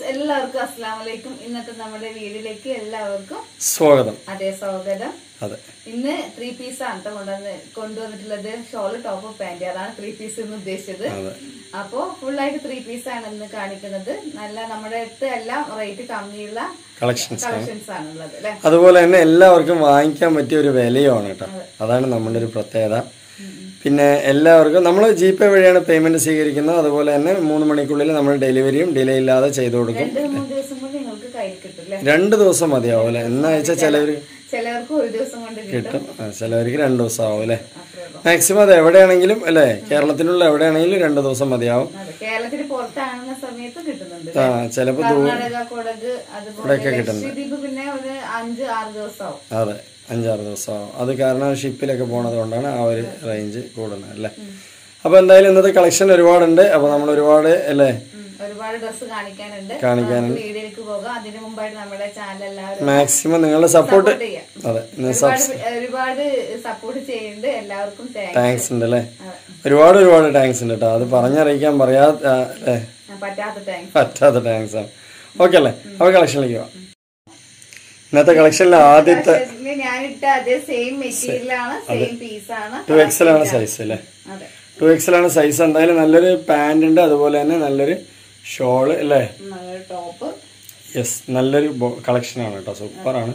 എല്ലാവർക്കും അസ്സാം വലൈക്കും ഇന്നത്തെ നമ്മുടെ വീഡിയോയിലേക്ക് എല്ലാവർക്കും സ്വാഗതം അതേ സ്വാഗതം അതെ ഇന്ന് ത്രീ പീസ് ആണ് ട്ടോ കൊണ്ടുവന്ന് കൊണ്ടുവന്നിട്ടുള്ളത് ഷോള് ടോപ്പ് പാന്റ് അതാണ് ത്രീ പീസ് എന്ന് ഉദ്ദേശിച്ചത് അതെ അപ്പോ ഫുള്ളായിട്ട് ത്രീ പീസ് ആണ് ഇന്ന് കാണിക്കുന്നത് നല്ല നമ്മുടെ അടുത്ത് എല്ലാം റേറ്റ് കമ്മിയുള്ള കളക്ഷൻസ് കളക്ഷൻസ് ആണുള്ളത് അല്ലെ അതുപോലെ തന്നെ എല്ലാവർക്കും വാങ്ങിക്കാൻ പറ്റിയ ഒരു വിലയുമാണ് കേട്ടോ അതാണ് നമ്മുടെ ഒരു പ്രത്യേകത പിന്നെ എല്ലാവർക്കും നമ്മൾ ജി പേ വഴിയാണ് പേയ്മെന്റ് സ്വീകരിക്കുന്നത് അതുപോലെ തന്നെ മൂന്ന് മണിക്കുള്ളിൽ നമ്മൾ ഡെലിവറിയും ഡിലേ ഇല്ലാതെ ചെയ്തു കൊടുക്കും രണ്ട് മൂന്ന് ദിവസം കൊണ്ട് നിങ്ങൾക്ക് കയ്യിൽ കിട്ടും അല്ലെ രണ്ട് ദിവസം മതിയാവും അല്ലേ എന്നാ വെച്ചാൽ ചിലവർ ചിലവർക്ക് ഒരു ദിവസം കൊണ്ട് കിട്ടും കിട്ടും ആ, ചിലവർക്ക് രണ്ട് ദിവസം ആവും അല്ലേ അത്രേ ഉള്ളൂ മാക്സിമം അത് എവിടെയാണെങ്കിലും അല്ലേ കേരളത്തിനുള്ള എവിടെയാണെങ്കിലും രണ്ട് ദിവസം മതിയാവും അതെ കേരളത്തിന് പുറത്താണെന്ന സമയത്ത് കിട്ടുന്നുണ്ട് ആ ചിലപ്പോൾ കർണാടക കൊടക് അതുപോലെ ലക്ഷദ്വീപ് പിന്നെ ഒരു അഞ്ച് ആറ് ദിവസം ആവും അതെ അഞ്ചാറ് ദിവസമാവും അത് കാരണം ഷിപ്പിലൊക്കെ പോണത് കൊണ്ടാണ് ആ ഒരു റേഞ്ച് കൂടുന്നത് അല്ലേ അപ്പോൾ എന്തായാലും ഇന്നത്തെ കളക്ഷൻ ഒരുപാടുണ്ട് അപ്പോൾ നമ്മൾ ഒരുപാട് അല്ലേ ഉം, ഒരുപാട് ഡ്രസ്സ് കാണിക്കാനുണ്ട് കാണിക്കാനുണ്ട്. നമുക്ക് വീഡിയോയിലേക്ക് പോകാം അതിനു മുമ്പായിട്ട് നമ്മുടെ ചാനൽ എല്ലാവരും മാക്സിമം നിങ്ങളുടെ സപ്പോർട്ട് സപ്പോർട്ട് ചെയ്യാം അതെ ഒരുപാട് ഒരുപാട് സപ്പോർട്ട് ചെയ്യുന്നുണ്ട് എല്ലാവർക്കും താങ്ക്സ് താങ്ക്സ് ഉണ്ട് അല്ലേ ഒരുപാട് ഒരുപാട് താങ്ക്സ് ഉണ്ട് കേട്ടോ അത് പറഞ്ഞറിയിക്കാൻ പറയാത്ത ആ, അല്ലേ പറ്റാത്ത താങ്ക്സ് പറ്റാത്ത താങ്ക്സ് ആണ് ഓക്കെ അല്ലേ അപ്പോൾ കളക്ഷനിലേക്ക് പോവാം ഇന്നത്തെ കളക്ഷനിൽ ആദ്യത്തെ ഞാൻ ഇട്ട അതേ സെയിം മെറ്റീരിയൽ ആണ് സെയിം പീസ് ആണ് ടു എക്സൽ ആണ് സൈസ് അല്ലേ അതെ ടു എക്സൽ ആണ് സൈസ് എന്തായാലും നല്ലൊരു പാന്റ് ഉണ്ട് അതുപോലെ തന്നെ നല്ലൊരു ഷോള് അല്ലേ നല്ലൊരു ടോപ്പ് യെസ് നല്ലൊരു കളക്ഷൻ ആണ് കേട്ടോ സൂപ്പറാണ്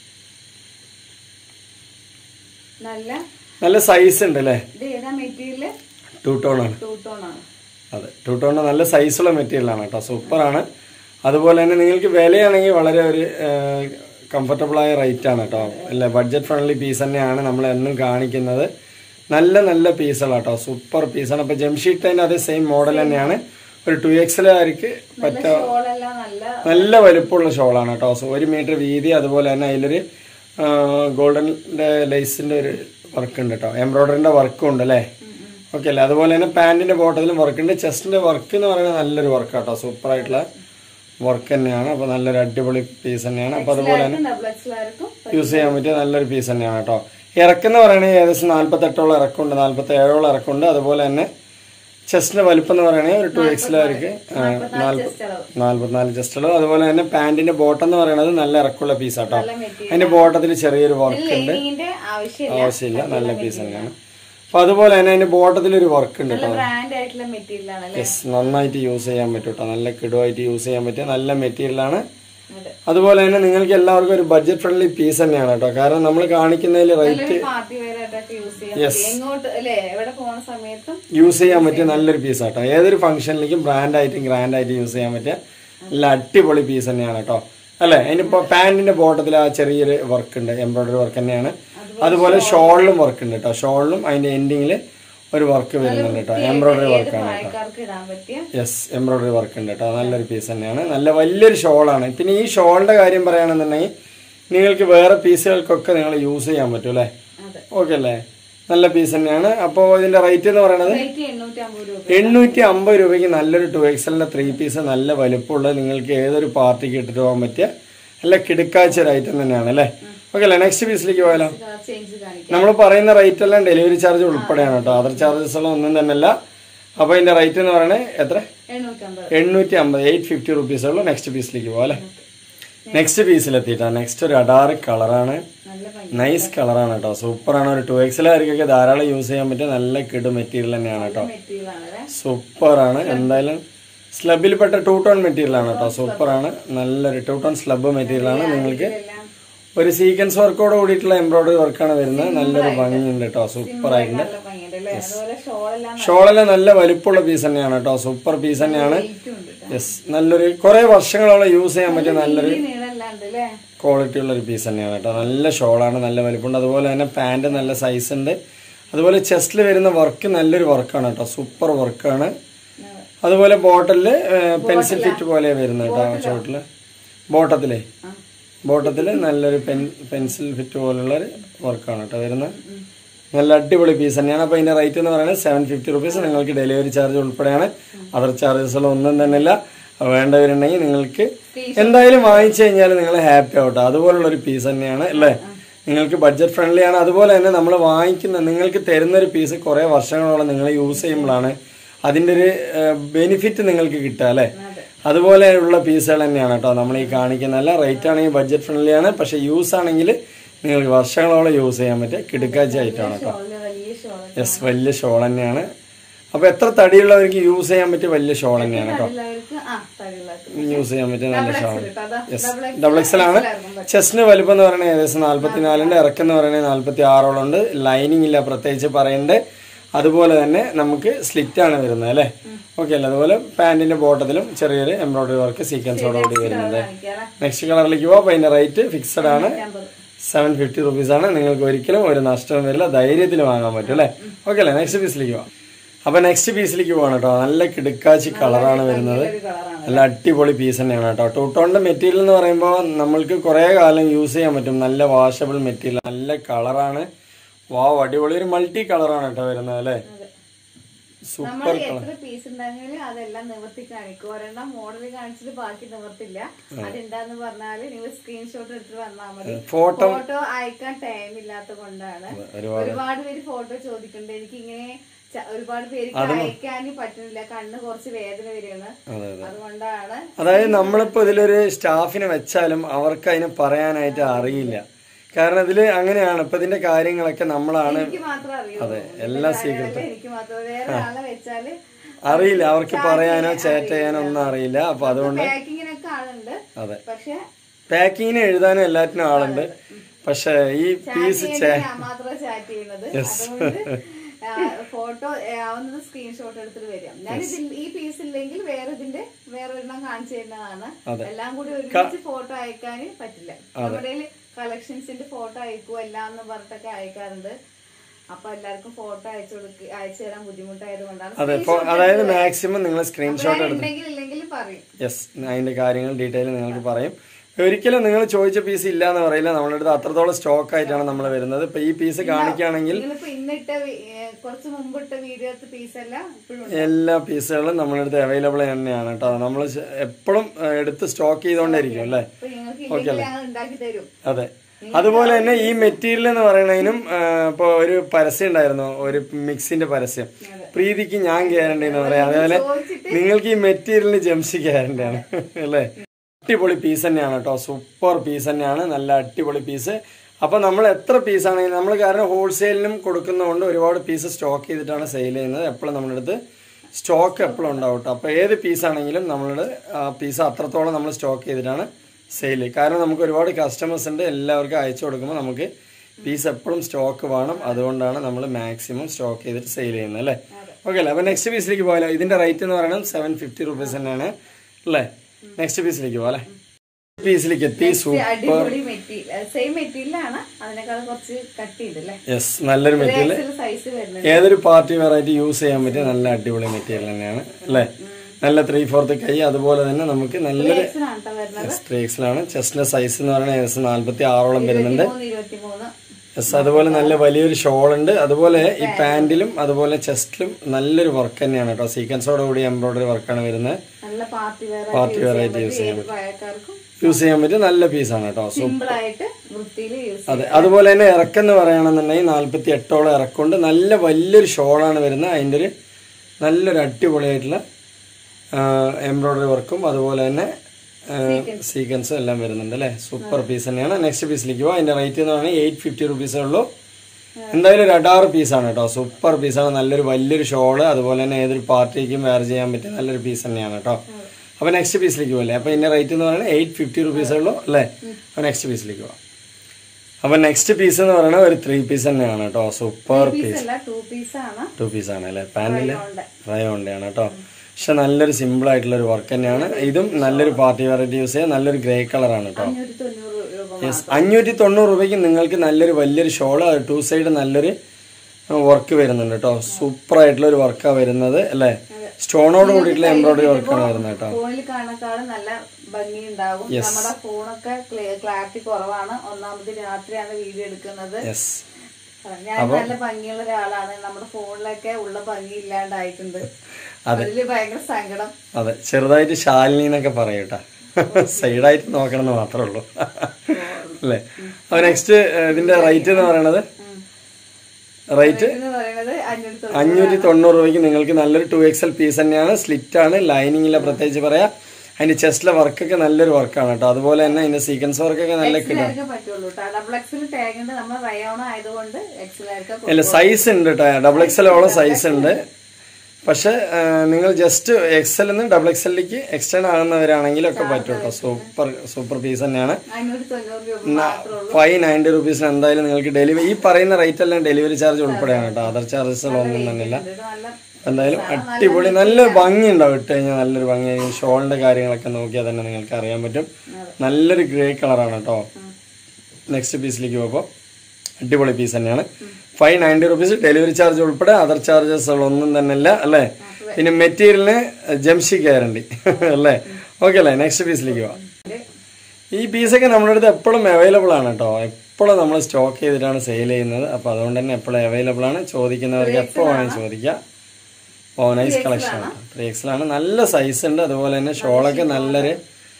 നല്ല നല്ല സൈസ് ഉണ്ട് അല്ലേ ഇത് ഏതാ മെറ്റീരിയൽ ടൂ ടോൺ ആണ് ടൂ ടോൺ ആണ് അതെ ടൂ ടോണിന്റെ നല്ല സൈസുള്ള മെറ്റീരിയൽ ആണ് കേട്ടോ സൂപ്പറാണ് അതുപോലെ തന്നെ നിങ്ങൾക്ക് വിലയാണെങ്കിൽ വളരെ ഒരു കംഫർട്ടബിൾ ആയ റേറ്റ് ആണ് കേട്ടോ അല്ലേ ബഡ്ജറ്റ് ഫ്രണ്ട്ലി പീസ് തന്നെയാണ് നമ്മൾ എന്നും കാണിക്കുന്നത് നല്ല നല്ല പീസുകളാണ് കേട്ടോ സൂപ്പർ പീസാണ് അപ്പോൾ ജംഷീറ്റിൻ്റെ അതേ സെയിം മോഡൽ തന്നെയാണ് ഒരു ടു എക്സലുകാർക്ക് പറ്റ ഷോളെല്ലാം നല്ല നല്ല വലുപ്പമുള്ള ഷോളാണ് കേട്ടോ സോ ഒരു മീറ്റർ വീതി അതുപോലെ തന്നെ അതിലൊരു ഗോൾഡൻ്റെ ലേസിന്റെ ഒരു വർക്ക് ഉണ്ട് കേട്ടോ എംബ്രോയിഡറിന്റെ വർക്കും ഉണ്ട് അല്ലേ ഓക്കെ അല്ലേ അതുപോലെ തന്നെ പാന്റിന്റെ ബോട്ടത്തിലും വർക്ക് ഉണ്ട് ചെസ്റ്റിന്റെ വർക്ക് എന്ന് പറയുന്നത് നല്ലൊരു വർക്ക് കേട്ടോ സൂപ്പർ ആയിട്ടുള്ള വർക്ക് തന്നെയാണ് അപ്പൊ നല്ലൊരു അടിപൊളി പീസ് തന്നെയാണ് അപ്പൊ അതുപോലെ തന്നെ ഡബിൾ എക്സിലാർക്കും യൂസ് ചെയ്യാൻ പറ്റിയ നല്ലൊരു പീസ് തന്നെയാണ് കേട്ടോ ഇറക്കെന്ന് പറയുന്നത് ഏകദേശം നാല്പത്തെട്ടോളം ഇറക്കമുണ്ട് നാല്പത്തി ഏഴോളം ഇറക്കമുണ്ട് അതുപോലെ തന്നെ ചെസ്റ്റിന്റെ വലുപ്പം എന്ന് പറയുന്നത് ഒരു ടു എക്സിലായിരിക്കും ജസ്റ്റ് അളവ് നാല്പത്തിനാല് ചെസ്റ്റുകളും അതുപോലെ തന്നെ പാന്റിന്റെ ബോട്ടം എന്ന് പറയുന്നത് നല്ല ഇറക്കുള്ള പീസാട്ടോ നല്ല മെറ്റീരിയൽ അതിന്റെ ബോട്ടത്തിൽ ചെറിയൊരു വർക്ക് ഉണ്ട് ലൈനിങ്ങിന്റെ ആവശ്യമില്ല ആവശ്യമില്ല നല്ല പീസ് തന്നെയാണ് അപ്പൊ അതുപോലെ തന്നെ അതിന്റെ ബോട്ടത്തിൽ ഒരു വർക്ക് ഉണ്ട് നല്ല കേട്ടോ ബ്രാൻഡ് ആയിട്ടുള്ള മെറ്റീരിയൽ ആണ് അല്ലേ യെസ് നന്നായിട്ട് യൂസ് ചെയ്യാൻ പറ്റും കേട്ടോ നല്ല കിടുവായിട്ട് യൂസ് ചെയ്യാൻ പറ്റിയ നല്ല മെറ്റീരിയൽ ആണ് അതെ അതുപോലെ തന്നെ നിങ്ങൾക്ക് എല്ലാവർക്കും ഒരു ബഡ്ജറ്റ് ഫ്രണ്ട്ലി പീസ് തന്നെയാണ് കേട്ടോ കാരണം നമ്മൾ കാണിക്കുന്നതിൽ റേറ്റ് നല്ലൊരു പാർട്ടി വെയർ ആയിട്ടൊക്കെ യൂസ് ചെയ്യാൻ പറ്റും എങ്ങോട്ട് അല്ലേ എവിടെ പോണ സമയത്തും യൂസ് ചെയ്യാൻ പറ്റിയ നല്ലൊരു പീസ് ആട്ടോ ഏതൊരു ഫംഗ്ഷനിലേക്കും ബ്രാൻഡ് ആയിട്ടും ഗ്രാൻഡ് ആയിട്ട് യൂസ് ചെയ്യാൻ പറ്റിയ നല്ല അടിപൊളി പീസ് തന്നെയാണ് കേട്ടോ അല്ലെ അതിന്റെ പാന്റിന്റെ ബോട്ടത്തിൽ ആ ചെറിയൊരു വർക്ക് ഉണ്ട് എംബ്രോയിഡറി വർക്ക് തന്നെയാണ് അതുപോലെ ഷോളിലും വർക്ക് ഉണ്ട് കേട്ടോ ഷോളിലും അതിന്റെ എൻഡിങ്ങിൽ ഒരു വർക്ക് വരുന്നുണ്ട് കേട്ടോ എംബ്രോയിഡറി വർക്കാണ് കേട്ടോ ആൾക്കാർക്ക് ഇടാൻ പറ്റിയ യെസ് എംബ്രോയിഡറി വർക്ക് ഉണ്ട് കേട്ടോ നല്ലൊരു പീസ് തന്നെയാണ് നല്ല വലിയൊരു ഷോളാണ് പിന്നെ ഈ ഷോളിന്റെ കാര്യം പറയുകയാണെന്നുണ്ടെങ്കിൽ നിങ്ങൾക്ക് വേറെ പീസുകൾക്കൊക്കെ നിങ്ങൾ യൂസ് ചെയ്യാൻ പറ്റും അല്ലേ അതെ ഓക്കെ അല്ലേ നല്ല പീസ് തന്നെയാണ് അപ്പോൾ ഇതിന്റെ റേറ്റ് എന്ന് പറയുന്നത് റേറ്റ് എണ്ണൂറ്റി അമ്പത് രൂപ എണ്ണൂറ്റി അമ്പത് രൂപയ്ക്ക് നല്ലൊരു ടു എക്സലിന്റെ ത്രീ പീസ് നല്ല വലുപ്പമുള്ള നിങ്ങൾക്ക് ഏതൊരു പാർട്ടിക്ക് ഇട്ടിട്ട് പോകാൻ പറ്റിയ നല്ല കിടുക്കാച്ച ഒരു ഐറ്റം തന്നെയാണ് അല്ലേ ഓക്കെ അല്ലേ നെക്സ്റ്റ് പീസിലേക്ക് പോയാലോ ചേഞ്ച് കാണിക്കാം നമ്മൾ പറയുന്ന റേറ്റ് എല്ലാം ഡെലിവറി ചാർജ് ഉൾപ്പെടെയാണ് കേട്ടോ അതർ ചാർജസ് എല്ലാം ഒന്നും തന്നെ അല്ല അപ്പോൾ ഇതിന്റെ റേറ്റ് എന്ന് പറയുന്നത് എത്ര എണ്ണൂറ്റി അമ്പത് എണ്ണൂറ്റി അമ്പത് എയ്റ്റ് ഫിഫ്റ്റി റുപ്പീസേ ഉള്ളൂ നെക്സ്റ്റ് പീസിലേക്ക് പോകാം അല്ലേ നെക്സ്റ്റ് പീസിലെത്തിയിട്ടാണ് നെക്സ്റ്റ് ഒരു അഡാറ് കളറാണ് നല്ല ഭംഗി നൈസ് കളറാണ് കേട്ടോ സൂപ്പറാണ് ഒരു ടു എക്സിലായിരിക്കൊക്കെ ധാരാളം യൂസ് ചെയ്യാൻ പറ്റിയ നല്ല കിടു മെറ്റീരിയൽ തന്നെയാണ് കേട്ടോ മെറ്റീരിയൽ ആണ് അല്ലേ സൂപ്പറാണ് എന്തായാലും സ്ലബിൽപ്പെട്ട ടൂ ടോൺ മെറ്റീരിയൽ ആണ് കേട്ടോ സൂപ്പറാണ് നല്ലൊരു ടൂ ടോൺ സ്ലബ് മെറ്റീരിയൽ ആണ് നിങ്ങൾക്ക് എല്ലാം ഒരു സീക്വൻസ് വർക്കോട് കൂടിയിട്ടുള്ള എംബ്രോയിഡറി വർക്കാണ് വരുന്നത് നല്ലൊരു ഭംഗിയുണ്ട് കേട്ടോ സൂപ്പർ ആയിട്ടുണ്ട് നല്ല ഭംഗിയുണ്ട് അല്ലേ അതുപോലെ ഷോളെല്ലാം ഷോളെല്ലാം നല്ല വലിപ്പമുള്ള പീസ് തന്നെയാണ് കേട്ടോ സൂപ്പർ പീസ് തന്നെയാണ് വെയിറ്റും ഉണ്ട് കേട്ടോ. യെസ് നല്ലൊരു കുറെ വർഷങ്ങളോളം യൂസ് ചെയ്യാൻ പറ്റിയ നല്ലൊരു ഈ നീളെല്ലാം ഉണ്ട് അല്ലേ ക്വാളിറ്റി ഉള്ള ഒരു പീസ് തന്നെയാണ് കേട്ടോ നല്ല ഷോളാണ് നല്ല വലിപ്പമുണ്ട് അതുപോലെ തന്നെ പാൻറ് നല്ല സൈസ് ഉണ്ട് അതുപോലെ ചെസ്റ്റിൽ വരുന്ന വർക്ക് നല്ലൊരു വർക്കാണ് കേട്ടോ സൂപ്പർ വർക്കാണ് അതുപോലെ ബോട്ടലില് പെൻസിൽ ഫിറ്റ് പോലെ വരുന്നത് കേട്ടോ ചോട്ടില് ബോട്ടത്തിലേ ആ. ബോട്ടത്തിൽ നല്ലൊരു പെൻ പെൻസിൽ ഫിറ്റ് പോലുള്ള ഒരു വർക്കാണ് കേട്ടോ വരുന്നത് നല്ല അടിപൊളി പീസ് തന്നെയാണ് അപ്പോൾ ഇതിന്റെ റേറ്റ് എന്ന് പറയുന്നത് സെവൻ ഫിഫ്റ്റി റുപ്പീസ് നിങ്ങൾക്ക് ഡെലിവറി ചാർജ് ഉൾപ്പെടെയാണ് അതർ ചാർജസുകൾ ഒന്നും തന്നെ ഇല്ല വേണ്ടവരുണ്ടെങ്കിൽ നിങ്ങൾക്ക് എന്തായാലും വാങ്ങിച്ചു കഴിഞ്ഞാൽ നിങ്ങൾ ഹാപ്പി ആവട്ടെ അതുപോലുള്ള ഒരു പീസ് തന്നെയാണ് അല്ലേ നിങ്ങൾക്ക് ബഡ്ജറ്റ് ഫ്രണ്ട്ലി ആണ് അതുപോലെ തന്നെ നമ്മൾ വാങ്ങിക്കുന്ന നിങ്ങൾക്ക് തരുന്ന ഒരു പീസ് കുറേ വർഷങ്ങളോളം നിങ്ങൾ യൂസ് ചെയ്യുമ്പോഴാണ് അതിന്റെ ഒരു ബെനിഫിറ്റ് നിങ്ങൾക്ക് കിട്ടുക അല്ലേ അതുപോലെയുള്ള പീസുകൾ തന്നെയാണ് കേട്ടോ നമ്മൾ ഈ കാണിക്കുന്നതല്ല റേറ്റ് ആണെങ്കിൽ ബഡ്ജറ്റ് ഫ്രണ്ട്ലി ആണ് പക്ഷെ യൂസ് ആണെങ്കിൽ നിങ്ങൾക്ക് വർഷങ്ങളോളം യൂസ് ചെയ്യാൻ പറ്റിയ കിടുക്കാച്ച ഐറ്റമാണ് കേട്ടോ ഷോളില് വലിയ ഷോൾ യെസ് വലിയ ഷോൾ തന്നെയാണ് അപ്പൊ എത്ര തടിയുള്ളവർക്ക് യൂസ് ചെയ്യാൻ പറ്റിയ വലിയ ഷോൾ തന്നെയാണ് കേട്ടോ എല്ലാവർക്കും ആ തടിയുള്ളവർക്ക് യൂസ് ചെയ്യാൻ പറ്റിയ നല്ല ഷോൾ കേട്ടോ അതാ യെസ് ഡബിൾ എക്സൽ ആണ് ചെസ്റ്റിന് വലുപ്പം എന്ന് പറയുന്നത് ഏകദേശം നാല്പത്തിനാലിന്റെ ഇറക്കം എന്ന് പറയുന്നത് നാല്പത്തി ആറോളം ഉണ്ട് ലൈനിങ് ഇല്ല പ്രത്യേകിച്ച് പറയണ്ട് അതുപോലെ തന്നെ നമുക്ക് സ്ലിറ്റ് ആണ് വരുന്നത് അല്ലേ ഓക്കെ അല്ലേ അതുപോലെ പാന്റിന്റെ ബോട്ടത്തിലും ചെറിയൊരു എംബ്രോയിഡറി വർക്ക് സീക്വൻസോട് കൂടി വരുന്നുണ്ട് കാണിക്കാം നെക്സ്റ്റ് കളറിലേക്ക് പോവാം അപ്പൊ അതിന്റെ റേറ്റ് ഫിക്സഡ് ആണ് അമ്പത് സെവൻ ഫിഫ്റ്റി റുപ്പീസ് ആണ് നിങ്ങൾക്ക് ഒരിക്കലും ഒരു നഷ്ടവും വരില്ല ധൈര്യത്തിൽ വാങ്ങാൻ പറ്റും അല്ലേ ഓക്കെ അല്ലേ നെക്സ്റ്റ് പീസിലേക്ക് പോവാം അപ്പൊ നെക്സ്റ്റ് പീസിലേക്ക് പോവാണ് കേട്ടോ നല്ല കിടുക്കാച്ചി കളറാണ് വരുന്നത് ഒരു കളറാണ് നല്ല അടിപൊളി പീസ് തന്നെയാണ് കേട്ടോ ടൂട്ടോണിന്റെ മെറ്റീരിയൽ എന്ന് പറയുമ്പോൾ നമ്മൾക്ക് കുറെ കാലം യൂസ് ചെയ്യാൻ പറ്റും നല്ല വാഷബിൾ മെറ്റീരിയൽ നല്ല കളറാണ് വാവ് അടിപൊളി ഒരു മൾട്ടി കളറാണ് കേട്ടോ വരുന്നത് അല്ലേ അതെ. സൂപ്പർ നമ്മൾ എത്ര പീസ് ഉണ്ടെങ്കിലും അതെല്ലാം നിവർത്തി കാണിക്കും ഒരെണ്ണം മോഡൽ കാണിച്ചിട്ട് ബാക്കി നിവർത്തില്ല അതെന്താന്ന് പറഞ്ഞാല് നിങ്ങൾ സ്ക്രീൻഷോട്ട് എടുത്തിട്ട് വന്നാൽ മതി ഫോട്ടോ ഫോട്ടോ അയക്കാൻ ടൈം ഇല്ലാത്ത കൊണ്ടാണ് ഒരുപാട് ഒരുപാട് പേര് ഫോട്ടോ ചോദിക്കുന്നുണ്ട് എനിക്ക് ഇങ്ങനെ ച- ഒരുപാട് പേർക്ക് അയക്കാൻ പറ്റുന്നില്ല കണ്ണ് കുറച്ച് വേദന വരികയാണ് അതെ അതെ അതുകൊണ്ടാണ് അതായത് നമ്മളിപ്പോ ഇതിലൊരു സ്റ്റാഫിനെ വെച്ചാലും അവർക്ക് അതിനെ പറയാനായിട്ട് അറിയില്ല കാരണം ഇതില് അങ്ങനെയാണ് ഇപ്പൊ ഇതിന്റെ കാര്യങ്ങളൊക്കെ നമ്മളാണ് എനിക്ക് മാത്രം അറിയൂ അതെ എല്ലാ സീക്രട്ടും എനിക്ക് മാത്രം വേറെ ആളെ വെച്ചാല് അറിയില്ല അവർക്ക് പറയാനോ ചാറ്റ് ചെയ്യാനോ ഒന്നും അറിയില്ല അപ്പൊ അതുകൊണ്ട് പാക്കിങ്ങിനൊക്കെ ആളുണ്ട് അതെ പക്ഷെ പാക്കിങ്ങിന് എഴുതാനും എല്ലാറ്റിനും ആളുണ്ട് പക്ഷെ ഈ പീസ് ചേ ഞാൻ മാത്രമേ ചാറ്റ് ചെയ്യുന്നത് അതുകൊണ്ട് ഫോട്ടോ ആവുന്നത് സ്ക്രീൻഷോട്ട് എടുത്തിട്ട് വരും ഞാൻ ഇതിൽ ഈ പീസ് ഇല്ലെങ്കിൽ വേറെ ഇതിന്റെ വേറെ ഒരെണ്ണം കാണിച്ചു തരുന്നതാണ് എല്ലാം കൂടി ഒരുമിച്ച് ഫോട്ടോ അയക്കാൻ പറ്റില്ല നമ്മുടെ കളക്ഷൻസിന്റെ ഫോട്ടോ അയക്കൂ എല്ലാം എന്ന് പറഞ്ഞിട്ടൊക്കെ അയക്കാറുണ്ട് അപ്പൊ എല്ലാവർക്കും ഫോട്ടോ അയച്ചു കൊടുക്ക അയച്ചു തരാൻ ബുദ്ധിമുട്ടായത് കൊണ്ടാണ് അതെ ഇപ്പൊ അതായത് മാക്സിമം നിങ്ങൾ സ്ക്രീൻഷോട്ട് എടുത്ത് ഉണ്ടെങ്കിൽ ഇല്ലെങ്കിൽ പറയും യെസ് അതിന്റെ കാര്യങ്ങൾ ഡീറ്റെയിൽ നിങ്ങൾക്ക് പറയും ഒരിക്കലും നിങ്ങൾ ചോദിച്ച പീസ് ഇല്ല എന്ന് പറയില്ല നമ്മുടെ അടുത്ത് അത്രത്തോളം സ്റ്റോക്ക് ആയിട്ടാണ് നമ്മൾ വരുന്നത് ഇപ്പൊ ഈ പീസ് കാണിക്കുകയാണെങ്കിൽ നിങ്ങളിപ്പോ ഇന്നിട്ട വി- ഏ, കുറച്ച് മുമ്പിട്ട വീഡിയോത്തെ പീസ് എല്ലാം ഇപ്പോഴും ഉണ്ട്. എല്ലാ പീസുകളും നമ്മുടെ അടുത്ത് അവൈലബിൾ തന്നെയാണ് കേട്ടോ നമ്മൾ എപ്പോഴും എടുത്ത് സ്റ്റോക്ക് ചെയ്തുകൊണ്ടിരിക്കും അല്ലേ അപ്പൊ നിങ്ങൾക്ക് ഇല്ലെങ്കിൽ ഞങ്ങൾ ഉണ്ടാക്കി തരും അതെ അതുപോലെ തന്നെ ഈ മെറ്റീരിയൽ എന്ന് പറയുന്നതിനും ഇപ്പൊ ഒരു പരസ്യം ഉണ്ടായിരുന്നു ഒരു മിക്സിന്റെ പരസ്യം പ്രീതിക്ക് ഞാൻ ഗ്യാരണ്ടി എന്ന് പറയാം അതേപോലെ നിങ്ങൾക്ക് ഈ മെറ്റീരിയലിന് ജംസി ഗ്യാരണ്ടി ആണ് അല്ലേ അടിപൊളി പീസ് തന്നെയാണ് കേട്ടോ സൂപ്പർ പീസ് തന്നെയാണ് നല്ല അടിപൊളി പീസ് അപ്പൊ നമ്മൾ എത്ര പീസ് ആണെങ്കിലും നമ്മൾ കാരണം ഹോൾസെയിലിനും കൊടുക്കുന്നതുകൊണ്ട് ഒരുപാട് പീസ് സ്റ്റോക്ക് ചെയ്തിട്ടാണ് സെയിൽ ചെയ്യുന്നത് എപ്പോഴും നമ്മുടെ അടുത്ത് സ്റ്റോക്ക് എപ്പോഴും ഉണ്ടാവും കേട്ടോ അപ്പൊ ഏത് പീസ് ആണെങ്കിലും നമ്മളുടെ പീസ് അത്രത്തോളം നമ്മൾ സ്റ്റോക്ക് ചെയ്തിട്ടാണ് സെയിൽ കാരണം നമുക്ക് ഒരുപാട് കസ്റ്റമേഴ്സ് ഉണ്ട് എല്ലാവർക്കും അയച്ചു കൊടുക്കുമ്പോൾ നമുക്ക് പീസ് എപ്പോഴും സ്റ്റോക്ക് വേണം അതുകൊണ്ടാണ് നമ്മൾ മാക്സിമം സ്റ്റോക്ക് ചെയ്തിട്ട് സെയിൽ ചെയ്യുന്നത് അല്ലേ ഓക്കെ അല്ലേ അപ്പൊ നെക്സ്റ്റ് പീസിലേക്ക് പോയാലോ ഇതിന്റെ റേറ്റ് എന്ന് പറയുന്നത് സെവൻ ഫിഫ്റ്റി റുപ്പീസ് തന്നെയാണ് അല്ലേ നെക്സ്റ്റ് പീസിലേക്ക് പോകാം അല്ലേ പീസിലേക്ക് എത്തി സൂപ്പർ അടിപൊളി മെറ്റീരിയൽ സെയിം മെറ്റീരിയലാണ് അതിനേക്കാൾ കുറച്ച് കട്ട് ചെയ്തല്ലേ യെസ് നല്ലൊരു മെറ്റീരിയൽ സൈസ് വരുന്നത് ഏതൊരു പാർട്ടി വെറൈറ്റി യൂസ് ചെയ്യാൻ പറ്റിയ നല്ല അടിപൊളി മെറ്റീരിയൽ തന്നെയാണ് അല്ലേ നല്ല ത്രീ ഫോർത്ത് കൈ അതുപോലെ തന്നെ നമുക്ക് നല്ലൊരു ആണ് കേട്ടോ വരുന്നത് സ്ട്രേക്സിലാണ് ചെസ്റ്റിന്റെ സൈസ് എന്ന് പറയുന്നത് ഏകദേശം നാല്പത്തി ആറോളം വരുന്നുണ്ട് മൂന്ന് ഇരുപത്തി മൂന്ന് യെസ് അതുപോലെ നല്ല വലിയൊരു ഷോൾ ഉണ്ട് അതുപോലെ ഈ പാന്റിലും അതുപോലെ ചെസ്റ്റിലും നല്ലൊരു വർക്ക് തന്നെയാണ് കേട്ടോ സീക്വൻസോട് കൂടി എംബ്രോയിഡറി വർക്കാണ് വരുന്നത് നല്ല party wear party variety use ചെയ്യാൻ ഏത് പ്രായക്കാർക്കും യൂസ് ചെയ്യാൻ പറ്റിയ നല്ല പീസാണ് കേട്ടോ സോ സിമ്പിൾ ആയിട്ട് വൃത്തിയിൽ യൂസ് അതെ അതുപോലെ തന്നെ ഇറക്കം എന്ന് പറയുകയാണെന്നുണ്ടെങ്കിൽ നാല്പത്തി എട്ടോളം ഇറക്കമുണ്ട് നല്ല വലിയൊരു ഷോളാണ് വരുന്നത് അതിൻ്റെ ഒരു നല്ലൊരു അടിപൊളിയായിട്ടുള്ള എംബ്രോയിഡറി വർക്കും അതുപോലെ തന്നെ സീക്വൻസും എല്ലാം വരുന്നുണ്ട് അല്ലേ സൂപ്പർ പീസ് തന്നെയാണ് നെക്സ്റ്റ് പീസിലേക്ക് പോകും അതിന്റെ റേറ്റ് എന്ന് പറയുന്നത് എയ്റ്റ് ഫിഫ്റ്റി റുപ്പീസേ ഉള്ളൂ എന്തായാലും ഒരു അടാറ് പീസാണ് കേട്ടോ സൂപ്പർ പീസാണ് നല്ലൊരു വലിയൊരു ഷോള് അതുപോലെ തന്നെ ഏതൊരു പാർട്ടിക്കും വെയർ ചെയ്യാൻ പറ്റിയ നല്ലൊരു പീസ് തന്നെയാണ് കേട്ടോ അപ്പൊ നെക്സ്റ്റ് പീസിലേക്ക് പോകല്ലേ അപ്പൊ ഇതിന്റെ റേറ്റ് എന്ന് പറയുന്നത് എയ്റ്റ് ഫിഫ്റ്റി റുപ്പീസേ ഉള്ളൂ അല്ലേ അപ്പൊ നെക്സ്റ്റ് പീസിലേക്ക് പോവാം അപ്പൊ നെക്സ്റ്റ് പീസ് എന്ന് പറയുന്നത് ഒരു ത്രീ പീസ് തന്നെയാണ് കേട്ടോ സൂപ്പർ പീസ് പീസ് അല്ല ടു പീസ് ആണ് ടു പീസ് ആണ് അല്ലേ പാന്റില് ഉണ്ട്. റയോണ്ടാണ് കേട്ടോ പക്ഷെ നല്ലൊരു സിമ്പിൾ ആയിട്ടുള്ള ഒരു വർക്ക് തന്നെയാണ് ഇതും നല്ലൊരു പാർട്ടി വെറൈറ്റി യൂസ് ചെയ്യാൻ നല്ലൊരു ഗ്രേ കളറാണ് കേട്ടോ അഞ്ഞൂറ്റി തൊണ്ണൂറ് രൂപ യെസ് അഞ്ഞൂറ്റി തൊണ്ണൂറ് രൂപയ്ക്ക് നിങ്ങൾക്ക് നല്ലൊരു വലിയൊരു ഷോള് ടു സൈഡ് നല്ലൊരു വർക്ക് വരുന്നുണ്ട് കേട്ടോ സൂപ്പർ ആയിട്ടുള്ള ഒരു വർക്കാണ് വരുന്നത് അല്ലേ സ്റ്റോണോട് കൂടിയിട്ടുള്ള എംബ്രോയിഡറി വർക്കാണ് വരുന്നത് കേട്ടോ ഫോണിൽ കാണക്കാളും നല്ല ഭംഗി ഉണ്ടാവും നമ്മുടെ ഫോണൊക്കെ ക്ലാരിറ്റി കുറവാണ് ഒന്നാമത് രാത്രിയാണ് വീഡിയോ എടുക്കുന്നത് യെസ് ഞാൻ നല്ല ഭംഗിയുള്ള ഒരാളാണ് നമ്മുടെ ഫോണിലൊക്കെ ഉള്ള ഭംഗി ഇല്ലാണ്ടായിട്ടുണ്ട് അതില് ഭയങ്കര സങ്കടം അതെ ചെറുതായിട്ട് ശാലിനി എന്നൊക്കെ പറയും കേട്ടോ സൈഡായിട്ട് നോക്കണം എന്ന് മാത്രമേ ഉള്ളൂ അല്ലേ അപ്പൊ നെക്സ്റ്റ് ഇതിന്റെ റേറ്റ് എന്ന് പറയണത് റേറ്റ് എന്ന് പറയുന്നത് അഞ്ഞൂറ്റി തൊണ്ണൂറ് അഞ്ഞൂറ്റി തൊണ്ണൂറ് രൂപയ്ക്ക് നിങ്ങൾക്ക് നല്ലൊരു ടു എക്സൽ പീസ് തന്നെയാണ് സ്ലിറ്റ് ആണ് ലൈനിങ് ഇല്ല പ്രത്യേകിച്ച് പറയാം അതിന്റെ ചെസ്റ്റിലെ വർക്കൊക്കെ നല്ലൊരു വർക്കാണ് കേട്ടോ അതുപോലെ തന്നെ അതിന്റെ സീക്വൻസ് വർക്കൊക്കെ നല്ല കിട്ടും എക്സിലായിരിക്കും പറ്റുള്ളൂ കേട്ടോ ഡബിൾ എക്സിൽ ടാഗ് ഉണ്ട് നമ്മൾ റയോൺ ആയതുകൊണ്ട് എക്സിലായിരിക്കും അല്ല സൈസ് ഉണ്ട് കേട്ടോ ഡബിൾ എക്സലോളം സൈസ് ഉണ്ട് പക്ഷെ ആ, നിങ്ങൾ ജസ്റ്റ് എക്സൽ നിന്ന് ഡബിൾ എക്സലിലേക്ക് എക്സ്റ്റേൺ ആകുന്നവരാണെങ്കിലൊക്കെ പറ്റും കേട്ടോ സൂപ്പർ സൂപ്പർ പീസ് തന്നെയാണ് അഞ്ഞൂറ്റി തൊണ്ണൂറ് രൂപ മാത്രമേ ഉള്ളൂ ഫൈവ് നയൻറ്റി റുപ്പീസിന് എന്തായാലും നിങ്ങൾക്ക് ഡെലിവറി ഈ പറയുന്ന റേറ്റ് എല്ലാം ഡെലിവറി ചാർജ് ഉൾപ്പെടെയാണ് കേട്ടോ അതർ ചാർജസുകളൊന്നും തന്നെ ഇല്ല ഇത് നല്ല എന്തായാലും അടിപൊളി നല്ല ഭംഗി ഉണ്ടാവും ഇട്ട് കഴിഞ്ഞാൽ നല്ലൊരു ഭംഗിയായിരിക്കും ഷോളിന്റെ കാര്യങ്ങളൊക്കെ നോക്കിയാൽ തന്നെ നിങ്ങൾക്ക് അറിയാൻ പറ്റും നല്ലൊരു ഗ്രേ കളറാണ് കേട്ടോ നെക്സ്റ്റ് പീസിലേക്ക് പോകുമ്പോൾ അടിപൊളി പീസ് തന്നെയാണ് five ninety rupees delivery charge ഉൾപ്പെടെ അതർ ചാർജസ് ഒന്നും തന്നെ ഇല്ല അല്ലേ പിന്നെ മെറ്റീരിയലിന് ജംഷി ഗ്യാരണ്ടി അല്ലേ ഓക്കെ അല്ലേ നെക്സ്റ്റ് പീസിലേക്ക് പോവാം ഈ പീസൊക്കെ നമ്മുടെ അടുത്ത് എപ്പോഴും അവൈലബിൾ ആണ് കേട്ടോ എപ്പോഴും നമ്മൾ സ്റ്റോക്ക് ചെയ്തിട്ടാണ് സെയിൽ ചെയ്യുന്നത് അപ്പോൾ അതുകൊണ്ട് തന്നെ എപ്പോഴും അവൈലബിൾ ആണ് ചോദിക്കുന്നവർക്ക് എപ്പോൾ വേണമെങ്കിൽ ചോദിക്കാം ഓ നൈസ് കളക്ഷൻ ആണ് ത്രീ എക്സലാണ് നല്ല സൈസ് ഉണ്ട് അതുപോലെ തന്നെ ഷോളൊക്കെ നല്ലൊരു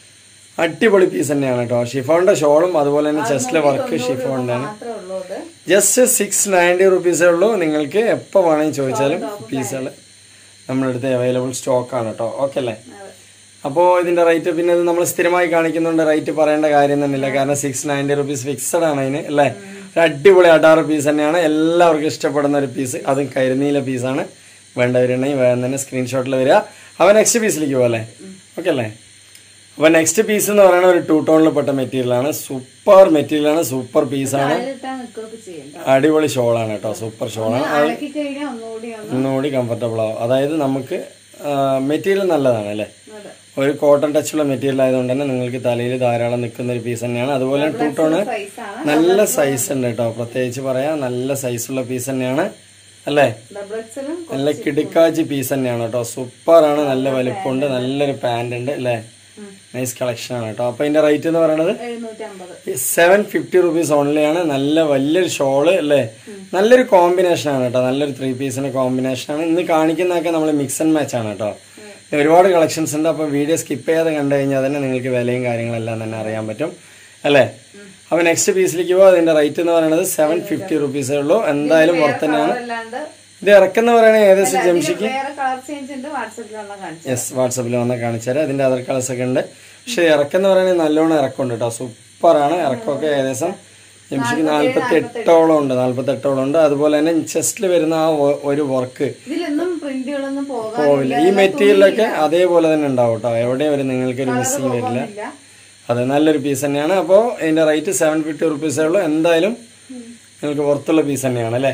അടിപൊളി പീസ് തന്നെയാണ് കേട്ടോ ഷിഫോണിന്റെ ഷോളും അതുപോലെ തന്നെ ചെസ്റ്റിലെ വർക്ക് ഷിഫോണിന്റെ ആണ് മാത്രമേ ഉള്ളൂ അത് ജസ്റ്റ് സിക്സ് നയൻറ്റി റുപ്പീസേ ഉള്ളൂ നിങ്ങൾക്ക് എപ്പോൾ വേണമെങ്കിൽ ചോദിച്ചാലും പീസുകൾ നമ്മുടെ അടുത്ത് അവൈലബിൾ സ്റ്റോക്ക് ആണ് കേട്ടോ ഓക്കെ അല്ലേ അപ്പോൾ ഇതിന്റെ റേറ്റ് പിന്നെ ഇത് നമ്മൾ സ്ഥിരമായി കാണിക്കുന്നുണ്ട് റേറ്റ് പറയേണ്ട കാര്യം തന്നെ ഇല്ല കാരണം സിക്സ് നയൻറ്റി റുപ്പീസ് ഫിക്സഡ് ആണ് അതിന് അല്ലേ ഒരു അടിപൊളി അടാറ് പീസ് തന്നെയാണ് എല്ലാവർക്കും ഇഷ്ടപ്പെടുന്ന ഒരു പീസ് അതും കരിനീല പീസാണ് വേണ്ടവരുണ്ടെങ്കിൽ വേഗം തന്നെ സ്ക്രീൻഷോട്ടിൽ വരിക അപ്പോൾ നെക്സ്റ്റ് പീസിലേക്ക് പോകല്ലേ ഓക്കെ അല്ലേ അപ്പോൾ നെക്സ്റ്റ് പീസ് എന്ന് പറയുന്നത് ഒരു ടൂ ടോണിൽ പെട്ട മെറ്റീരിയലാണ് സൂപ്പർ മെറ്റീരിയലാണ് സൂപ്പർ പീസാണ് അതിലിട്ടാ നിൽക്കുകയൊക്കെ ചെയ്യും കേട്ടോ. അടിപൊളി ഷോളാണ് കേട്ടോ സൂപ്പർ ഷോളാണ് അലക്കി കഴിഞ്ഞാൽ ഒന്നുകൂടി ഒന്ന് ഒന്നുകൂടി കംഫർട്ടബിൾ ആവും അതായത് നമുക്ക് മെറ്റീരിയൽ നല്ലതാണ് അല്ലേ അതെ. ഒരു കോട്ടൺ ടച്ചുള്ള മെറ്റീരിയൽ ആയതുകൊണ്ട് തന്നെ നിങ്ങൾക്ക് തലയിൽ ധാരാളം നിൽക്കുന്ന ഒരു പീസ് തന്നെയാണ് അതുപോലെ ടൂ ടോണ് സൈസാണ് നല്ല സൈസ് ഉണ്ട് കേട്ടോ പ്രത്യേകിച്ച് പറയാം നല്ല സൈസുള്ള പീസ് തന്നെയാണ് അല്ലേ ഡബിൾ എക്സലും നല്ല കിടുക്കാച്ചി പീസ് തന്നെയാണ് കേട്ടോ സൂപ്പറാണ് നല്ല വലിപ്പമുണ്ട് നല്ലൊരു പാന്റ് ഉണ്ട് അല്ലേ നൈസ് കളക്ഷൻ ആണ് കേട്ടോ അപ്പൊ ഇതിന്റെ റേറ്റ് എന്ന് പറയുന്നത് എഴുന്നൂറ്റി അമ്പത് സെവൻ ഫിഫ്റ്റി റുപ്പീസ് ഓൺലി ആണ് നല്ല വലിയൊരു ഷോള് അല്ലേ നല്ലൊരു കോമ്പിനേഷൻ ആണ് കേട്ടോ നല്ലൊരു ത്രീ പീസിന്റെ കോമ്പിനേഷൻ ആണ് ഇന്ന് കാണിക്കുന്നതൊക്കെ നമ്മൾ മിക്സ് ആൻഡ് മാച്ച് ആണ് കേട്ടോ ഒരുപാട് കളക്ഷൻസ് ഉണ്ട് അപ്പോൾ വീഡിയോ സ്കിപ്പ് ചെയ്യാതെ കണ്ടു കഴിഞ്ഞാൽ തന്നെ നിങ്ങൾക്ക് വിലയും കാര്യങ്ങളെല്ലാം തന്നെ അറിയാൻ പറ്റും അല്ലേ അപ്പോൾ നെക്സ്റ്റ് പീസിലേക്ക് പോകും അതിന്റെ റേറ്റ് എന്ന് പറയുന്നത് സെവൻ ഫിഫ്റ്റി റുപ്പീസേ ഉള്ളൂ എന്തായാലും പുറത്ത് തന്നെയാണ് അല്ലാണ്ട് ഇത് ഇറക്കുന്ന പറയുന്നത് ഏകദേശം ജംഷിക്ക് വേറെ കളർ ചേഞ്ച് ഉണ്ട് വാട്സപ്പിലുള്ള കാണിച്ചു യെസ് വാട്സപ്പിൽ വന്ന് കാണിച്ചു തരാം അതിന്റെ അതർ കളേഴ്സ് ഒക്കെ ഉണ്ട് പക്ഷെ ഇറക്കെന്ന് പറയുന്നത് നല്ലോണം ഇറക്കമുണ്ട് കേട്ടോ സൂപ്പറാണ് ഇറക്കമൊക്കെ ഏകദേശം ജംഷിക്ക് നാല്പത്തി എട്ടോളം ഉണ്ട് നാല്പത്തി എട്ടോളം ഉണ്ട് അതുപോലെ തന്നെ ചെസ്റ്റിൽ വരുന്ന ആ ഒ- ഒരു വർക്ക് ഇതിലൊന്നും പ്രിന്റുകളൊന്നും പോകാൻ പോവില്ല ഈ മെറ്റീരിയലൊക്കെ അതേപോലെ തന്നെ ഉണ്ടാവും കേട്ടോ എവിടെയും ഒരു നിങ്ങൾക്ക് ഒരു മിസ്സിങ് വരില്ല ഇല്ല അതെ നല്ലൊരു പീസ് തന്നെയാണ് അപ്പോൾ ഇതിന്റെ റേറ്റ് സെവൻ ഫിഫ്റ്റി റുപ്പീസേ ഉള്ളൂ എന്തായാലും നിങ്ങൾക്ക് പുറത്തുള്ള പീസ് തന്നെയാണ് അല്ലേ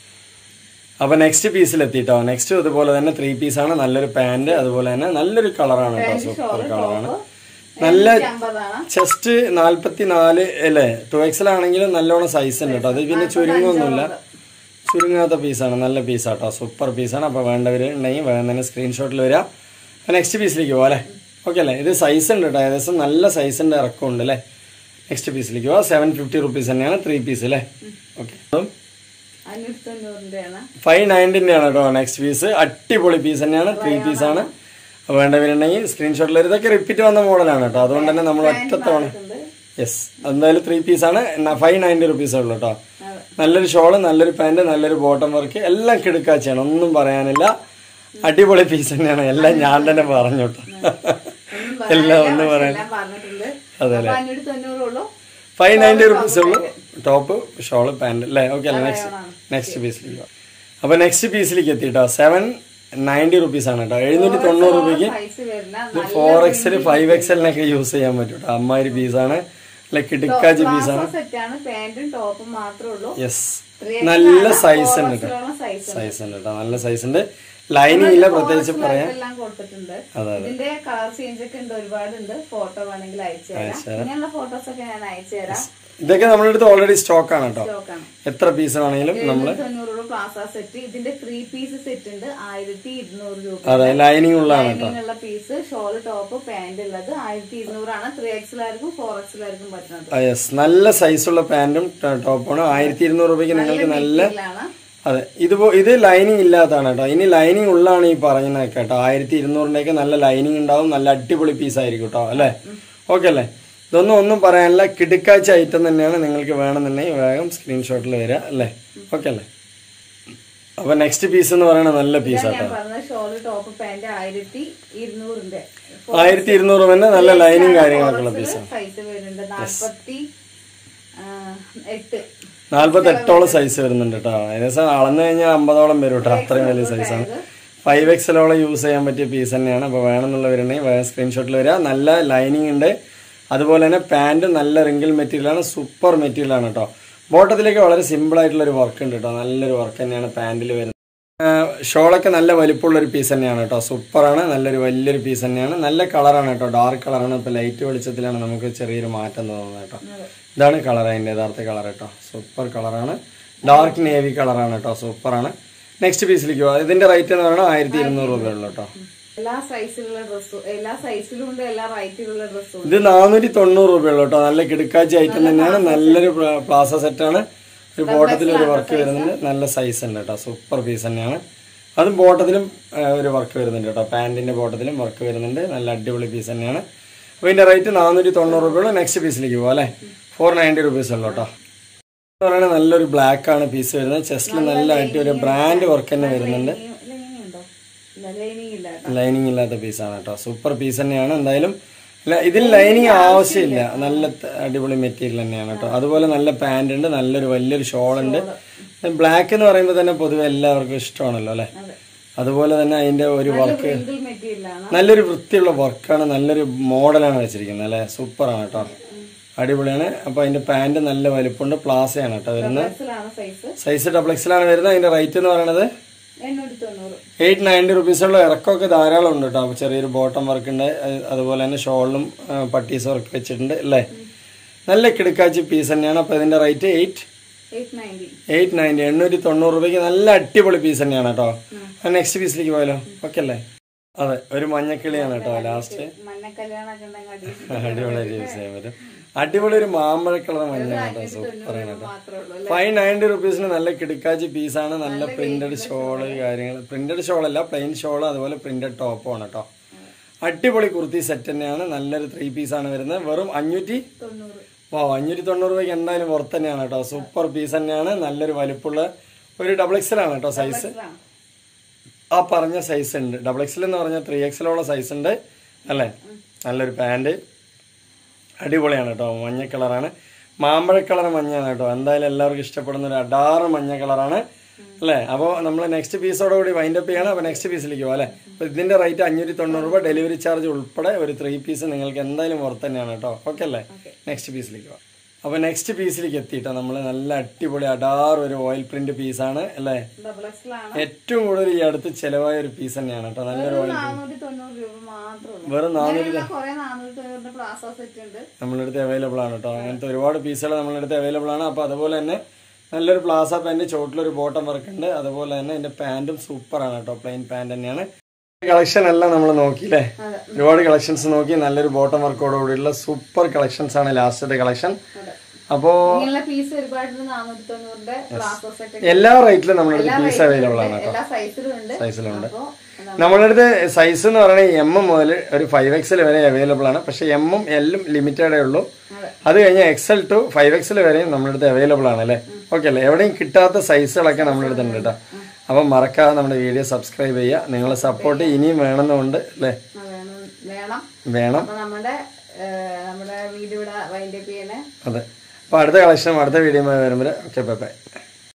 അപ്പൊ നെക്സ്റ്റ് പീസിൽ എത്തിട്ടോ നെക്സ്റ്റ് ഇതുപോലെ തന്നെ ത്രീ പീസാണ് നല്ലൊരു പാന്റ് അതുപോലെ തന്നെ നല്ലൊരു കളറാണ് കേട്ടോ സൂപ്പർ കളറാണ് നല്ല അമ്പതാണ് ചെസ്റ്റ് നാല്പത്തി നാല് അല്ലേ ടു എക്സൽ ആണെങ്കിലും നല്ലോണം സൈസ് ഉണ്ട് കേട്ടോ അത് പിന്നെ ചുരുങ്ങൊന്നുമില്ല ചുരുങ്ങാത്ത പീസാണ് നല്ല പീസാട്ടോ സൂപ്പർ പീസാണ് അപ്പോൾ വേണ്ടവർ ഉണ്ടെങ്കിൽ വേഗം തന്നെ സ്ക്രീൻഷോട്ടിൽ വരാം അപ്പോൾ നെക്സ്റ്റ് പീസിലേക്ക് പോകാം അല്ലേ ഓക്കെ അല്ലേ ഇത് സൈസ് ഉണ്ട് കേട്ടോ ഏകദേശം നല്ല സൈസിൻ്റെ ഇറക്കമുണ്ട് അല്ലേ നെക്സ്റ്റ് പീസിലേക്ക് പോവാം സെവൻ ഫിഫ്റ്റി റുപ്പീസ് തന്നെയാണ് ത്രീ പീസ് അല്ലേ ഓക്കെ അപ്പം അഞ്ഞൂറ്റി തൊണ്ണൂറിന്റെയാണ് ഫൈവ് നയൻറ്റിൻ്റെ ആണ് കേട്ടോ നെക്സ്റ്റ് പീസ് അടിപൊളി പീസ് തന്നെയാണ് ത്രീ പീസാണ് വേണ്ടവരുണ്ടെങ്കിൽ സ്ക്രീൻഷോട്ടിൽ ഇതൊക്കെ റിപ്പീറ്റ് വന്ന മോഡലാണ് കേട്ടോ അതുകൊണ്ട് തന്നെ നമ്മൾ ഒറ്റത്തവണ ഉണ്ട് യെസ് എന്തായാലും ത്രീ പീസാണ് ഫൈവ് നയൻറ്റി റുപ്പീസേ ഉള്ളൂ കേട്ടോ അതെ. നല്ലൊരു ഷോള് നല്ലൊരു പാന്റ് നല്ലൊരു ബോട്ടം വർക്ക് എല്ലാം കിടുക്കാച്ചയാണ് ഒന്നും പറയാനില്ല അടിപൊളി പീസ് തന്നെയാണ് എല്ലാം ഞാൻ തന്നെ പറഞ്ഞു കേട്ടോ ഒന്നും എല്ലാം പറയാനില്ല, ഒന്നും പക്ഷെ പറയാൻ എല്ലാം പറഞ്ഞിട്ടുണ്ട് അതെ അപ്പൊ അഞ്ഞൂറ്റി തൊണ്ണൂറേ ഉള്ളൂ ഫൈവ് നയൻറ്റി റുപ്പീസ് ഉള്ളൂ ടോപ്പ് ഷോള് പാന്റ് അല്ലേ ഓക്കെ അല്ലേ നെക്സ്റ്റ് നെക്സ്റ്റ് പീസിലേക്ക് അപ്പൊ നെക്സ്റ്റ് പീസിലേക്ക് എത്തിട്ടോ സെവൻ നയൻറ്റി റുപ്പീസ് ആണ് കേട്ടോ എഴുന്നൂറ്റി തൊണ്ണൂറ് രൂപയ്ക്ക് സൈസ് വരുന്ന ഇത് ഫോർ എക്സൽ ഫൈവ് എക്സലിനൊക്കെ യൂസ് ചെയ്യാൻ പറ്റും കേട്ടോ അമ്മാതിരി പീസാണ് അല്ലെ കിടുക്കാച്ചി പീസാണ് സെറ്റ് ആണ് പാന്റും ടോപ്പും മാത്രമേ ഉള്ളൂ യെസ് നല്ല സൈസ് ഉണ്ട് കേട്ടോ സൈസ് സൈസ് ഉണ്ട് കേട്ടോ നല്ല സൈസ് ഉണ്ട് ലൈനിങ് ഇല്ല പ്രത്യേകിച്ച് പറയാം എല്ലാം കൊടുത്തിട്ടുണ്ട് അതെ ഇതിന്റെ കളർ ചേഞ്ച് ഒക്കെ ഉണ്ട് ഒരുപാടുണ്ട് ഫോട്ടോ വേണമെങ്കിൽ അയച്ചു തരാം ഇങ്ങനെയുള്ള ഫോട്ടോസ് ഒക്കെ ഞാൻ അയച്ചു തരാം ഇതൊക്കെ നമ്മുടെ അടുത്ത് ഓൾറെഡി സ്റ്റോക്ക് ആണ് കേട്ടോ സ്റ്റോക്കാണ് എത്ര പീസ് വേണമെങ്കിലും നമ്മൾ തൊണ്ണൂറ് പ്ലാസ സെറ്റ് ഇതിന്റെ ത്രീ പീസ് സെറ്റ് ഉണ്ട് ആയിരത്തി ഇരുന്നൂറ് രൂപ അതെ ലൈനിങ് ഉള്ളതാണ് കേട്ടോ ലൈനിങ്ങുള്ള പീസ് ഷോള് ടോപ്പ് പാന്റ് ഉള്ളത് ആയിരത്തി ഇരുന്നൂറാണ് ത്രീ എക്സിലായിരിക്കും ഫോർ എക്സിലായിരിക്കും പറ്റുന്നത് യെസ് നല്ല സൈസുള്ള പാന്റും ടോപ്പാണ് ആയിരത്തി ഇരുന്നൂറ് രൂപയ്ക്ക് നിങ്ങൾക്ക് നല്ല ഇതിലാണ് അതെ ഇതിപ്പോ ഇത് ലൈനിങ് ഇല്ലാത്തതാണ് കേട്ടോ ഇനി ലൈനിങ് ഉള്ളതാണ് ഈ പറയുന്നത് കേട്ടോ ആയിരത്തി ഇരുന്നൂറിൻ്റെയൊക്കെ നല്ല ലൈനിങ് ഉണ്ടാവും നല്ല അടിപൊളി പീസ് ആയിരിക്കും കേട്ടോ അല്ലേ ഓക്കെ അല്ലേ ഇതൊന്നും ഒന്നും പറയാനില്ല കിടുക്കാച്ച ഐറ്റം തന്നെയാണ് നിങ്ങൾക്ക് വേണമെന്നുണ്ടെങ്കിൽ വേഗം സ്ക്രീൻഷോട്ടിൽ വരിക അല്ലേ ഓക്കെ അല്ലേ അപ്പൊ നെക്സ്റ്റ് പീസ് എന്ന് പറയുന്നത് നല്ല പീസാണ് ഞാൻ പറഞ്ഞ ഷോള് ടോപ്പ് പാന്റ് ആയിരത്തി ഇരുന്നൂറിന്റെ ആയിരത്തി ഇരുന്നൂറ് തന്നെ നല്ല ലൈനിങ് കാര്യങ്ങളൊക്കെയുള്ള പീസാണ് സൈസ് വരുന്നുണ്ട് നാൽപ്പത്തി ആ, എട്ട് നാല്പത്തി എട്ടോളം സൈസ് വരുന്നുണ്ട് കേട്ടോ ഏകദേശം അളന്നു കഴിഞ്ഞാൽ അമ്പതോളം വരും കേട്ടോ അത്രയും വലിയ സൈസാണ് ഫൈവ് എക്സലോളം യൂസ് ചെയ്യാൻ പറ്റിയ പീസ് തന്നെയാണ് അപ്പോൾ വേണമെന്നുള്ളവരുണ്ടെങ്കിൽ വേറെ സ്ക്രീൻഷോട്ടിൽ വരിക നല്ല ലൈനിങ് ഉണ്ട് അതുപോലെ തന്നെ പാൻറ് നല്ല റിങ്കിൾ മെറ്റീരിയലാണ് സൂപ്പർ മെറ്റീരിയലാണ് കേട്ടോ ബോട്ടത്തിലേക്ക് വളരെ സിമ്പിൾ ആയിട്ടുള്ള ഒരു വർക്ക് ഉണ്ട് കേട്ടോ നല്ലൊരു വർക്ക് തന്നെയാണ് പാൻറ്റിൽ വരുന്നത് ഷോളൊക്കെ നല്ല വലിപ്പമുള്ള ഒരു പീസ് തന്നെയാണ് കേട്ടോ സൂപ്പറാണ് നല്ലൊരു വലിയൊരു പീസ് തന്നെയാണ് നല്ല കളറാണ് കേട്ടോ ഡാർക്ക് കളറാണ് ഇപ്പോൾ ലൈറ്റ് വെളിച്ചത്തിലാണ് നമുക്ക് ചെറിയൊരു മാറ്റം തോന്നുന്നത് കേട്ടോ ഇതാണ് കളർ അതിൻ്റെ യഥാർത്ഥ കളർ കേട്ടോ സൂപ്പർ കളറാണ് ഡാർക്ക് നേവി കളറാണ് കേട്ടോ സൂപ്പറാണ് നെക്സ്റ്റ് പീസിലേക്ക് പോകാം ഇതിന്റെ റേറ്റ് എന്ന് പറയുന്നത് ആയിരത്തി ഇരുന്നൂറ് രൂപയുള്ളൂ കേട്ടോ എല്ലാ സൈസിലുള്ള ഡ്രസ്സും എല്ലാ സൈസിലും ഉണ്ട് എല്ലാ റൈറ്റിലുള്ള ഡ്രസ്സും ഉണ്ട് ഇത് നാനൂറ്റി തൊണ്ണൂറ് രൂപയുള്ളൂ കേട്ടോ നല്ല കിടക്കാച്ചി ഐറ്റം തന്നെയാണ് നല്ലൊരു പ്ല- പ്ലാസ സെറ്റാണ് ഒരു ബോട്ടത്തിൽ ഒരു വർക്ക് വരുന്നുണ്ട് നല്ല സൈസ് ഉണ്ട് കേട്ടോ സൂപ്പർ പീസ് തന്നെയാണ് അതും ബോട്ടത്തിലും ആ, ഒരു വർക്ക് വരുന്നുണ്ട് കേട്ടോ പാന്റിന്റെ ബോട്ടത്തിലും വർക്ക് വരുന്നുണ്ട് നല്ല അടിപൊളി പീസ് തന്നെയാണ് അപ്പോൾ ഇതിന്റെ റേറ്റ് നാനൂറ്റി തൊണ്ണൂറ് രൂപയുള്ളൂ നെക്സ്റ്റ് പീസിലേക്ക് പോകാം അല്ലേ ഫോർ നയൻറ്റി റുപ്പീസ് ഉള്ളൂ കേട്ടോ എന്ന് പറയുന്നത് നല്ലൊരു ബ്ലാക്ക് ആണ് പീസ് വരുന്നത് ചെസ്റ്റിൽ നല്ല ആയിട്ട് ഒരു ബ്രാൻഡ് വർക്ക് തന്നെ വരുന്നുണ്ട് ലൈനിങ് ഉണ്ടോ ഇല്ല ലൈനിങ് ഇല്ല കേട്ടോ ലൈനിങ് ഇല്ലാത്ത പീസാണ് കേട്ടോ സൂപ്പർ പീസ് തന്നെയാണ് എന്തായാലും ല- ഇതിൽ ലൈനിങ് ആവശ്യമില്ല നല്ല ത- അടിപൊളി മെറ്റീരിയൽ തന്നെയാണ് കേട്ടോ അതുപോലെ നല്ല പാന്റ് ഉണ്ട് നല്ലൊരു വലിയൊരു ഷോൾ ഉണ്ട് ബ്ലാക്ക് എന്ന് പറയുമ്പോൾ തന്നെ പൊതുവെ എല്ലാവർക്കും ഇഷ്ടമാണല്ലോ അല്ലെ അതെ അതുപോലെ തന്നെ അതിന്റെ ഒരു വർക്ക് സിംഗിൾ മെറ്റീരിയലാണ് നല്ലൊരു വൃത്തിയുള്ള വർക്കാണ് നല്ലൊരു മോഡലാണ് വെച്ചിരിക്കുന്നത് അല്ലെ സൂപ്പറാണ് കേട്ടോ അടിപൊളിയാണ് അപ്പൊ അതിന്റെ പാന്റ് നല്ല വലിപ്പമുണ്ട് പ്ലാസയാണ് കേട്ടോ വരുന്നത് ഡ്രസ്സിലാണ് സൈസ് സൈസ് ഡബിൾ എക്സലാണ് വരുന്നത് അതിന്റെ റേറ്റ് എന്ന് പറയുന്നത് എണ്ണൂറ്റി തൊണ്ണൂറ് എയ്റ്റ് നയൻറ്റി റുപ്പീസുള്ള ഇറക്കമൊക്കെ ധാരാളം ഉണ്ട് കേട്ടോ അപ്പോൾ ചെറിയൊരു ബോട്ടം വർക്ക് ഉണ്ട് അത് അതുപോലെ തന്നെ ഷോളിലും പട്ടീസ് വർക്ക് വെച്ചിട്ടുണ്ട് അല്ലേ നല്ല കിടക്കാച്ചി പീസ് തന്നെയാണ് അപ്പോൾ ഇതിന്റെ rate eight eight ninety eight ninety എണ്ണൂറ്റി തൊണ്ണൂറ് രൂപയ്ക്ക് നല്ല അടിപൊളി പീസ് തന്നെയാണ് കേട്ടോ നെക്സ്റ്റ് പീസിലേക്ക് പോയാലോ ഓക്കെ അല്ലേ അതെ ഒരു മഞ്ഞക്കിളിയാണ് കേട്ടോ ലാസ്റ്റ് മഞ്ഞ കല്യാണമൊക്കെ ഉണ്ടെങ്കിൽ അടി അടിപൊളിയായിട്ട് യൂസ് ചെയ്യാൻ പറ്റും അടിപൊളി ഒരു മാമ്പഴ കളർ മഞ്ഞാണ് കേട്ടോ സൂപ്പറാണ് കേട്ടോ മാത്രമേ ഉള്ളൂ ഫൈവ് നയൻറ്റി റുപ്പീസിന് നല്ല കിടക്കാച്ചി പീസാണ് നല്ല പ്രിന്റഡ് ഷോള് കാര്യങ്ങൾ പ്രിന്റഡ് ഷോൾ അല്ല പ്ലെയിൻ ഷോൾ അതുപോലെ പ്രിന്റഡ് ടോപ്പുമാണ് കേട്ടോ അടിപൊളി കുർത്തി സെറ്റ് തന്നെയാണ് നല്ലൊരു ത്രീ പീസാണ് വരുന്നത് വെറും അഞ്ഞൂറ്റി തൊണ്ണൂറ് ഓ അഞ്ഞൂറ്റി തൊണ്ണൂറ് രൂപയ്ക്ക് എന്തായാലും പുറത്ത് തന്നെയാണ് കേട്ടോ സൂപ്പർ പീസ് തന്നെയാണ് നല്ലൊരു വലിപ്പമുള്ള ഒരു ഡബിൾ എക്സൽ ആണ് കേട്ടോ സൈസ് ഇതാണ്. ആ പറഞ്ഞ സൈസ് ഉണ്ട് ഡബിൾ എക്സൽ എന്ന് പറഞ്ഞാൽ ത്രീ എക്സലോളം സൈസ് ഉണ്ട് അല്ലേ നല്ലൊരു പാൻറ് അടിപൊളിയാണ് കേട്ടോ മഞ്ഞ കളറാണ് മാമ്പഴ കളർ മഞ്ഞാണ് കേട്ടോ എന്തായാലും എല്ലാവർക്കും ഇഷ്ടപ്പെടുന്ന ഒരു അടാറ് മഞ്ഞ കളറാണ് അല്ലേ അപ്പോൾ നമ്മൾ നെക്സ്റ്റ് പീസോട് കൂടി വൈൻഡപ്പ് ചെയ്യണം അപ്പോൾ നെക്സ്റ്റ് പീസിലേക്ക് പോകാം അല്ലേ അപ്പോൾ ഇതിന്റെ റേറ്റ് അഞ്ഞൂറ്റി തൊണ്ണൂറ് രൂപ ഡെലിവറി ചാർജ് ഉൾപ്പെടെ ഒരു ത്രീ പീസ് നിങ്ങൾക്ക് എന്തായാലും പുറത്ത് തന്നെയാണ് കേട്ടോ ഓക്കെ അല്ലേ നെക്സ്റ്റ് പീസിലേക്ക് പോകാം അപ്പോൾ നെക്സ്റ്റ് പീസിലേക്ക് എത്തിയിട്ടോ നമ്മൾ നല്ല അടിപൊളി അടാർ ഒരു ഓയിൽ പ്രിന്റ് പീസാണ് അല്ലേ ഡബിൾ എക്സലാണ് ഏറ്റവും കൂടുതൽ ഈ അടുത്ത് ചെലവായ ഒരു പീസ് തന്നെയാണ് കേട്ടോ നല്ലൊരു ഓയിൽ നാനൂറ്റി തൊണ്ണൂറ് രൂപ മാത്രമേ ഉള്ളൂ വെറും നാനൂറ് അങ്ങനെയുള്ള കുറെ നാനൂറ്റി തൊണ്ണൂറിന്റെ പ്ലാസോ സെറ്റ് ഉണ്ട് നമ്മളുടെ അടുത്ത് അവൈലബിൾ ആണ് കേട്ടോ അങ്ങനത്തെ ഒരുപാട് പീസുകൾ നമ്മളുടെ അടുത്ത് അവൈലബിൾ ആണ് അപ്പോൾ അതുപോലെ തന്നെ നല്ലൊരു പ്ലാസ പാൻറ് ചോട്ടിലൊരു ബോട്ടം വർക്ക് ഉണ്ട് അതുപോലെ തന്നെ ഇതിന്റെ പാൻറ്റും സൂപ്പറാണ് കേട്ടോ പ്ലെയിൻ പാൻറ് തന്നെയാണ് കളക്ഷൻ എല്ലാം നമ്മൾ നോക്കിയില്ലേ അതെ. ഒരുപാട് കളക്ഷൻസ് നോക്കി നല്ലൊരു ബോട്ടം വർക്കോട് കൂടിയുള്ള സൂപ്പർ കളക്ഷൻസ് ആണ് ലാസ്റ്റത്തെ കളക്ഷൻ അതെ അപ്പോൾ ഇങ്ങനെയുള്ള പീസ് ഒരുപാട് നാനൂറ്റി തൊണ്ണൂറിന്റെ പ്ലാസോ സെറ്റ് എല്ലാ റേറ്റിലും നമ്മുടെ അടുത്ത് പീസ് അവൈലബിൾ ആണ് കേട്ടോ എല്ലാ സൈസിലും ഉണ്ട് സൈസിലുണ്ട് അപ്പോ നമ്മളുടെ അടുത്ത് സൈസ് എന്ന് പറയുന്നത് എം മുതൽ ഒരു ഫൈവ് എക്സൽ വരെ അവൈലബിൾ ആണ് പക്ഷെ എമ്മും എല്ലും ലിമിറ്റഡേ ഉള്ളൂ അതെ. അത് കഴിഞ്ഞാൽ എക്സൽ ടു ഫൈവ് എക്സൽ വരെയും നമ്മുടെ അടുത്ത് അവൈലബിൾ ആണ് അല്ലേ ഓക്കെ അല്ലേ എവിടെയും കിട്ടാത്ത സൈസുകളൊക്കെ നമ്മുടെ അടുത്ത് ഉണ്ട് കേട്ടോ അപ്പം മറക്കാതെ നമ്മുടെ വീഡിയോ സബ്സ്ക്രൈബ് ചെയ്യുക നിങ്ങളെ സപ്പോർട്ട് ഇനിയും വേണമെന്നുണ്ട് അല്ലേ ആ, വേണം വേണം വേണം അപ്പൊ നമ്മുടെ ഏഹ്, നമ്മുടെ വീഡിയോ ഇവിടെ വൈൻഡപ്പ് ചെയ്യണേ അതെ അപ്പോൾ അടുത്ത കളക്ഷനും അടുത്ത വീഡിയോ വരുമ്പോൾ ഓക്കെ ബൈ ബൈ